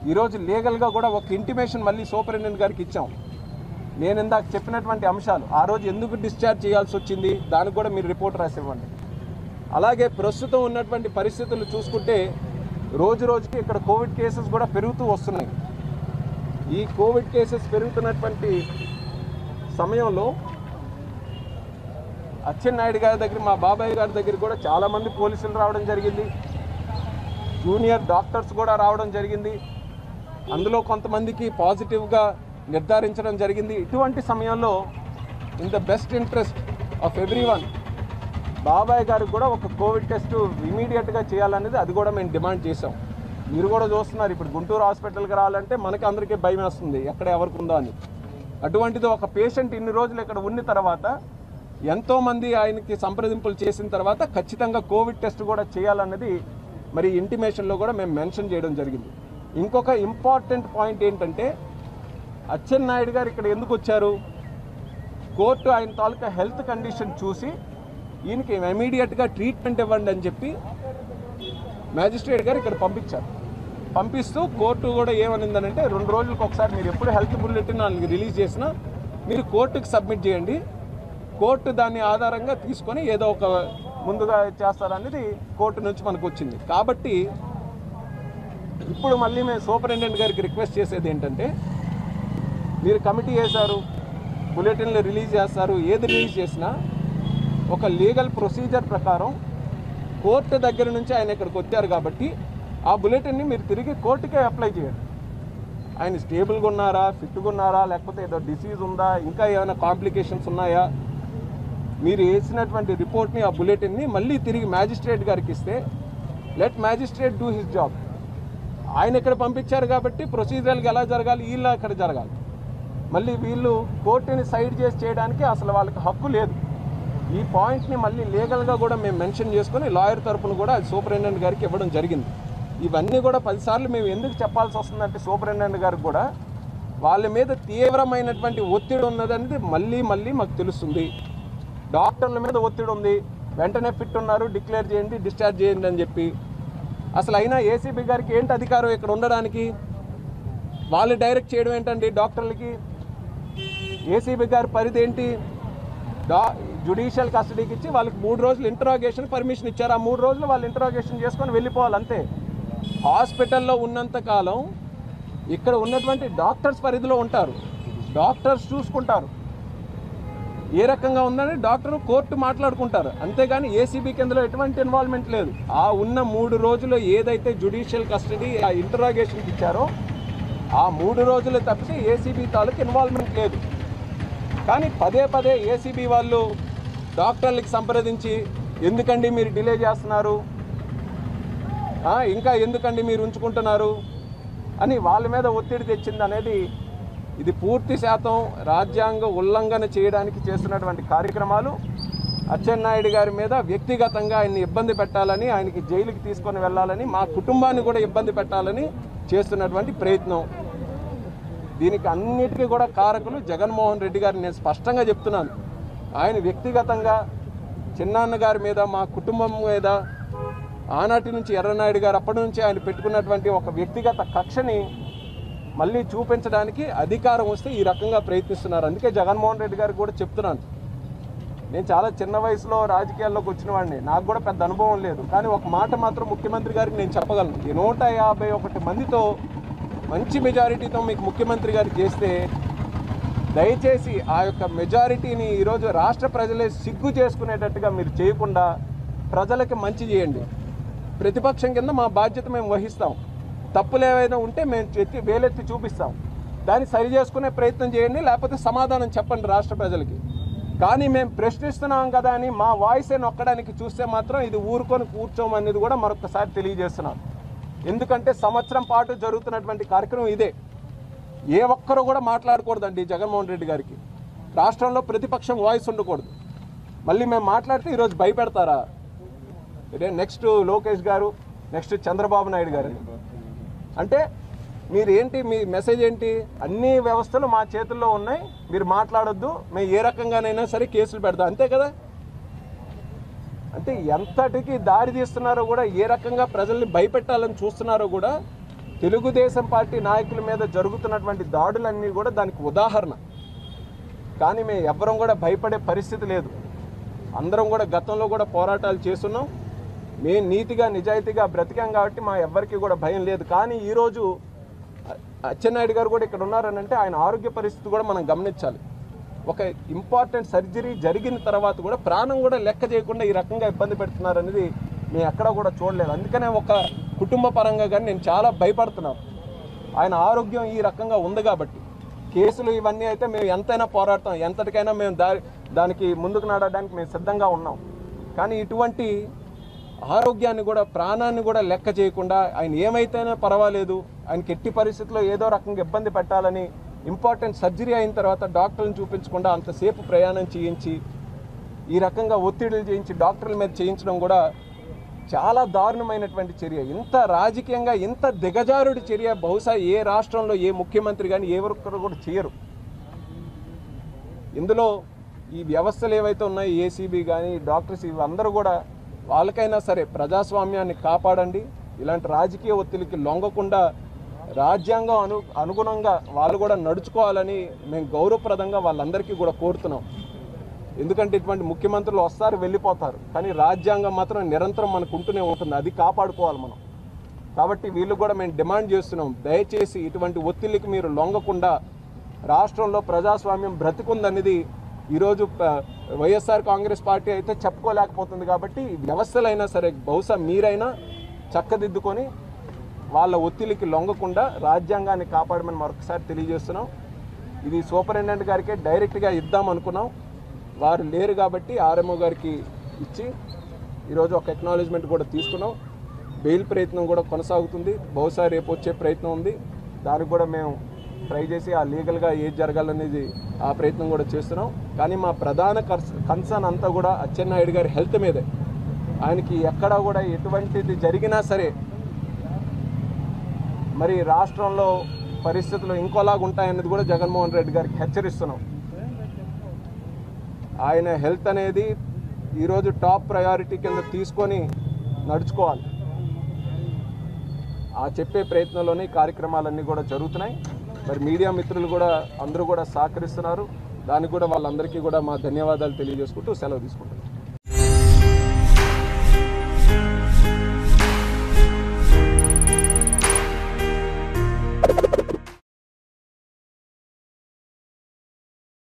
ఈరోజు లీగల్గా కూడా ఒక ఇంటిమేషన్ మళ్ళీ సూపరింటెండెంట్ గారికి ఇచ్చాం నేను ఇందాక చెప్పినటువంటి అంశాలు ఆ రోజు ఎందుకు డిశ్చార్జ్ చేయాల్సి వచ్చింది దానికి కూడా మీరు రిపోర్ట్ రాసివ్వండి అలాగే ప్రస్తుతం ఉన్నటువంటి పరిస్థితులు చూసుకుంటే రోజు రోజుకి ఇక్కడ కోవిడ్ కేసెస్ కూడా పెరుగుతూ వస్తున్నాయి ఈ కోవిడ్ కేసెస్ పెరుగుతున్నటువంటి సమయంలో అచ్చెన్నాయుడు గారి దగ్గర మా బాబాయ్ గారి దగ్గర కూడా చాలామంది పోలీసులు రావడం జరిగింది జూనియర్ డాక్టర్స్ కూడా రావడం జరిగింది అందులో కొంతమందికి పాజిటివ్గా నిర్ధారించడం జరిగింది ఇటువంటి సమయంలో in the best interest of everyone బాబాయ్ గారికి కూడా ఒక కోవిడ్ టెస్ట్ ఇమీడియట్గా చేయాలనేది అది కూడా మేము డిమాండ్ చేసాం మీరు కూడా చూస్తున్నారు ఇప్పుడు గుంటూరు హాస్పిటల్కి రావాలంటే మనకి అందరికీ భయం వేస్తుంది ఎక్కడ ఎవరికి ఉందో అని అటువంటిది ఒక పేషెంట్ ఇన్ని రోజులు ఇక్కడ ఉన్న తర్వాత ఎంతోమంది ఆయనకి సంప్రదింపులు చేసిన తర్వాత ఖచ్చితంగా కోవిడ్ టెస్ట్ కూడా చేయాలన్నది మరి ఇంటిమేషన్లో కూడా మేము మెన్షన్ చేయడం జరిగింది ఇంకొక ఇంపార్టెంట్ పాయింట్ ఏంటంటే అచ్చెన్నాయుడు గారు ఇక్కడ ఎందుకు వచ్చారు కోర్టు ఆయన తాలూకా హెల్త్ కండిషన్ చూసి ఈయనకి ఇమీడియట్గా ట్రీట్మెంట్ ఇవ్వండి అని చెప్పి మ్యాజిస్ట్రేట్ గారు ఇక్కడ పంపించారు పంపిస్తూ కోర్టు కూడా ఏమనిందనంటే రెండు రోజులకు ఒకసారి మీరు ఎప్పుడు హెల్త్ బుల్లెటిన్ వాళ్ళకి రిలీజ్ చేసినా మీరు కోర్టుకి సబ్మిట్ చేయండి కోర్టు దాన్ని ఆధారంగా తీసుకొని ఏదో ఒక ముందుగా చేస్తారనేది కోర్టు నుంచి మనకు వచ్చింది కాబట్టి ఇప్పుడు మళ్ళీ మేము సూపరింటెండెంట్ గారికి రిక్వెస్ట్ చేసేది ఏంటంటే మీరు కమిటీ వేశారు బులెటిన్లు రిలీజ్ చేస్తారు ఏది రిలీజ్ చేసినా ఒక లీగల్ ప్రొసీజర్ ప్రకారం కోర్టు దగ్గర నుంచి ఆయన ఇక్కడికి వచ్చారు కాబట్టి ఆ బులెటిన్ని మీరు తిరిగి కోర్టుకే అప్లై చేయండి ఆయన స్టేబుల్గా ఉన్నారా ఫిట్గా ఉన్నారా లేకపోతే ఏదో డిసీజ్ ఉందా ఇంకా ఏమైనా కాంప్లికేషన్స్ ఉన్నాయా మీరు వేసినటువంటి రిపోర్ట్ని ఆ బులెటిన్ని మళ్ళీ తిరిగి మ్యాజిస్ట్రేట్ గారికి ఇస్తే let magistrate do his job ఆయన ఇక్కడ పంపించారు కాబట్టి ప్రొసీజర్కి ఎలా జరగాలి వీళ్ళు అక్కడ జరగాలి మళ్ళీ వీళ్ళు కోర్టుని సైడ్ చేసి చేయడానికి అసలు వాళ్ళకి హక్కు లేదు ఈ పాయింట్ని మళ్ళీ లీగల్గా కూడా మేము మెన్షన్ చేసుకొని లాయర్ తరపున కూడా అది సూపరింటెండెంట్ గారికి ఇవ్వడం జరిగింది ఇవన్నీ కూడా పదిసార్లు మేము ఎందుకు చెప్పాల్సి వస్తుందంటే సూపరింటెండెంట్ గారికి కూడా వాళ్ళ మీద తీవ్రమైనటువంటి ఒత్తిడి ఉన్నదనేది మళ్ళీ మళ్ళీ మాకు తెలుస్తుంది డాక్టర్ల మీద ఒత్తిడి ఉంది వెంటనే ఫిట్ ఉన్నారు డిక్లేర్ చేయండి డిశ్చార్జ్ చేయండి అని చెప్పి అసలు అయినా ఏసీబీ గారికి ఏంటి అధికారం ఇక్కడ ఉండడానికి వాళ్ళు డైరెక్ట్ చేయడం ఏంటండి డాక్టర్లకి ఏసీబీ గారి పరిధి ఏంటి డా జుడిషియల్ కస్టడీకి ఇచ్చి వాళ్ళకి మూడు రోజులు ఇంటరాగేషన్ పర్మిషన్ ఇచ్చారు ఆ మూడు రోజులు వాళ్ళు ఇంటరాగేషన్ చేసుకొని వెళ్ళిపోవాలి అంతే హాస్పిటల్లో ఉన్నంత కాలం ఇక్కడ ఉన్నటువంటి డాక్టర్స్ పరిధిలో ఉంటారు డాక్టర్స్ చూసుకుంటారు ఏ రకంగా ఉందని డాక్టర్ కోర్టు మాట్లాడుకుంటారు అంతేగాని ఏసీబీ కిందలో ఎటువంటి ఇన్వాల్వ్మెంట్ లేదు ఆ ఉన్న మూడు రోజులు ఏదైతే జుడిషియల్ కస్టడీ ఆ ఇంటరాగేషన్కి ఇచ్చారో ఆ మూడు రోజులు తప్పితే ఏసీబీ తాలూకు ఇన్వాల్వ్మెంట్ లేదు కానీ పదే పదే ఏసీబీ వాళ్ళు డాక్టర్లకి సంప్రదించి ఎందుకండి మీరు డిలే చేస్తున్నారు ఆ, ఇంకా ఎందుకండి మీరు ఉంచుకుంటున్నారు అని వాళ్ళ మీద ఒత్తిడి తెచ్చింది అనేది ఇది పూర్తి శాతం రాజ్యాంగ ఉల్లంఘన చేయడానికి చేస్తున్నటువంటి కార్యక్రమాలు అచ్చెన్నాయుడు గారి మీద వ్యక్తిగతంగా ఆయన్ని ఇబ్బంది పెట్టాలని ఆయనకి జైలుకి తీసుకొని వెళ్ళాలని మా కుటుంబాన్ని కూడా ఇబ్బంది పెట్టాలని చేస్తున్నటువంటి ప్రయత్నం దీనికి అన్నిటికీ కూడా కారకులు జగన్మోహన్ రెడ్డి గారిని నేను స్పష్టంగా చెప్తున్నాను ఆయన వ్యక్తిగతంగా చిన్నాన్న గారి మీద మా కుటుంబం మీద ఆనాటి నుంచి ఎర్రనాయుడు గారు అప్పటి నుంచి ఆయన పెట్టుకున్నటువంటి ఒక వ్యక్తిగత కక్షని మళ్ళీ చూపించడానికి అధికారం వస్తే ఈ రకంగా ప్రయత్నిస్తున్నారు అందుకే జగన్మోహన్ రెడ్డి గారికి కూడా చెప్తున్నాను నేను చాలా చిన్న వయసులో రాజకీయాల్లోకి వచ్చిన వాడిని నాకు కూడా పెద్ద అనుభవం లేదు కానీ ఒక మాట మాత్రం ముఖ్యమంత్రి గారికి నేను చెప్పగలను ఈ నూట యాభై ఒకటి మందితో మంచి మెజారిటీతో మీకు ముఖ్యమంత్రి గారు చేస్తే దయచేసి ఆ యొక్క మెజారిటీని ఈరోజు రాష్ట్ర ప్రజలే సిగ్గు చేసుకునేటట్టుగా మీరు చేయకుండా ప్రజలకి మంచి చేయండి ప్రతిపక్షం కింద మా బాధ్యత మేము వహిస్తాం తప్పులు ఏవైనా ఉంటే మేము ఎత్తి వేలెత్తి చూపిస్తాం దాన్ని సరి చేసుకునే ప్రయత్నం చేయండి లేకపోతే సమాధానం చెప్పండి రాష్ట్ర ప్రజలకి కానీ మేము ప్రశ్నిస్తున్నాం కదా అని మా వాయిసే నొక్కడానికి చూస్తే మాత్రం ఇది ఊరుకొని కూర్చోమనేది కూడా మరొకసారి తెలియజేస్తున్నాం ఎందుకంటే సంవత్సరం పాటు జరుగుతున్నటువంటి కార్యక్రమం ఇదే ఏ ఒక్కరు కూడా మాట్లాడకూడదండి జగన్మోహన్ రెడ్డి గారికి రాష్ట్రంలో ప్రతిపక్షం వాయిస్ ఉండకూడదు మళ్ళీ మేము మాట్లాడితే ఈరోజు భయపెడతారా ఇదే నెక్స్ట్ లోకేష్ గారు నెక్స్ట్ చంద్రబాబు నాయుడు గారు అంటే మీరు ఏంటి మీ మెసేజ్ ఏంటి అన్ని వ్యవస్థలు మా చేతుల్లో ఉన్నాయి మీరు మాట్లాడొద్దు మేము ఏ రకంగానైనా సరే కేసులు పెడతాం అంతే కదా అంటే ఎంతటికి దారి తీస్తున్నారో కూడా ఏ రకంగా ప్రజల్ని భయపెట్టాలని చూస్తున్నారో కూడా తెలుగుదేశం పార్టీ నాయకుల మీద జరుగుతున్నటువంటి దాడులన్నీ కూడా దానికి ఉదాహరణ కానీ మేము ఎవ్వరం కూడా భయపడే పరిస్థితి లేదు అందరం కూడా గతంలో కూడా పోరాటాలు చేస్తున్నాం మేము నీతిగా నిజాయితీగా బ్రతికాం కాబట్టి మా ఎవ్వరికి కూడా భయం లేదు కానీ ఈరోజు అ- అచ్చెన్నాయుడు గారు కూడా ఇక్కడ ఉన్నారని అంటే ఆయన ఆరోగ్య పరిస్థితి కూడా మనం గమనించాలి ఒక ఇంపార్టెంట్ సర్జరీ జరిగిన తర్వాత కూడా ప్రాణం కూడా లెక్క చేయకుండా ఈ రకంగా ఇబ్బంది పెడుతున్నారనేది మేము ఎక్కడా కూడా చూడలేదు అందుకనే ఒక కుటుంబ పరంగా కానీ నేను చాలా భయపడుతున్నాను ఆయన ఆరోగ్యం ఈ రకంగా ఉంది కాబట్టి కేసులు ఇవన్నీ అయితే మేము ఎంతైనా పోరాడతాం ఎంతటికైనా మేము దా దానికి ముందుకు నడవడానికి మేము సిద్ధంగా ఉన్నాం కానీ ఇటువంటి ఆరోగ్యాన్ని కూడా ప్రాణాన్ని కూడా లెక్క చేయకుండా ఆయన ఏమైతేనే పర్వాలేదు ఆయనకి ఎట్టి పరిస్థితుల్లో ఏదో రకంగా ఇబ్బంది పెట్టాలని ఇంపార్టెంట్ సర్జరీ అయిన తర్వాత డాక్టర్ని చూపించకుండా అంతసేపు ప్రయాణం చేయించి ఈ రకంగా ఒత్తిడులు చేయించి డాక్టర్ల మీద చేయించడం కూడా చాలా దారుణమైనటువంటి చర్య ఇంత రాజకీయంగా ఇంత దిగజారుడి చర్య బహుశా ఏ రాష్ట్రంలో ఏ ముఖ్యమంత్రి కానీ ఏ ఒక్కరు కూడా చేయరు ఇందులో ఈ వ్యవస్థలు ఏవైతే ఉన్నాయో ఏసీబీ కానీ డాక్టర్స్ ఇవందరూ కూడా వాళ్ళకైనా సరే ప్రజాస్వామ్యాన్ని కాపాడండి ఇలాంటి రాజకీయ ఒత్తిడికి లొంగకుండా రాజ్యాంగం అను అనుగుణంగా వాళ్ళు కూడా నడుచుకోవాలని మేము గౌరవప్రదంగా వాళ్ళందరికీ కూడా కోరుతున్నాం ఎందుకంటే ఇటువంటి ముఖ్యమంత్రులు వస్తారు వెళ్ళిపోతారు కానీ రాజ్యాంగం మాత్రం నిరంతరం మనకు ఉంటూనే ఉంటుంది అది కాపాడుకోవాలి మనం కాబట్టి వీళ్ళు కూడా మేము డిమాండ్ చేస్తున్నాం దయచేసి ఇటువంటి ఒత్తిళ్ళకి మీరు లొంగకుండా రాష్ట్రంలో ప్రజాస్వామ్యం బ్రతికుందనేది ఈరోజు ప- వైఎస్ఆర్ కాంగ్రెస్ పార్టీ అయితే చెప్పుకోలేకపోతుంది కాబట్టి వ్యవస్థలైనా సరే బహుశా మీరైనా చక్కదిద్దుకొని వాళ్ళ ఒత్తిడికి లొంగకుండా రాజ్యాంగాన్ని కాపాడమని మరొకసారి తెలియజేస్తున్నాం ఇది సూపరింటెండెంట్ గారికే డైరెక్ట్గా ఇద్దాం అనుకున్నాం వారు లేరు కాబట్టి ఆర్ఎంఓ గారికి ఇచ్చి ఈరోజు ఒక ఎక్నాలజ్మెంట్ కూడా తీసుకున్నాం బెయిల్ ప్రయత్నం కూడా కొనసాగుతుంది బహుశా రేపు వచ్చే ప్రయత్నం ఉంది దానికి కూడా మేము ట్రై చేసి ఆ లీగల్గా ఏది జరగాలనేది ఆ ప్రయత్నం కూడా చేస్తున్నాం కానీ మా ప్రధాన కన్సర్న్ అంతా కూడా అచ్చెన్నాయుడు గారి హెల్త్ మీదే ఆయనకి ఎక్కడా కూడా ఎటువంటిది జరిగినా సరే మరి రాష్ట్రంలో పరిస్థితులు ఇంకోలాగా ఉంటాయన్నది కూడా జగన్మోహన్ రెడ్డి గారికి హెచ్చరిస్తున్నాం ఆయన హెల్త్ అనేది ఈరోజు టాప్ ప్రయారిటీ కింద తీసుకొని నడుచుకోవాలి ఆ చెప్పే ప్రయత్నంలోనే ఈ కార్యక్రమాలన్నీ కూడా జరుగుతున్నాయి మరి మీడియా మిత్రులు కూడా అందరూ కూడా సహకరిస్తున్నారు దానికి కూడా వాళ్ళందరికీ కూడా మా ధన్యవాదాలు తెలియజేసుకుంటూ సెలవు తీసుకుంటున్నాం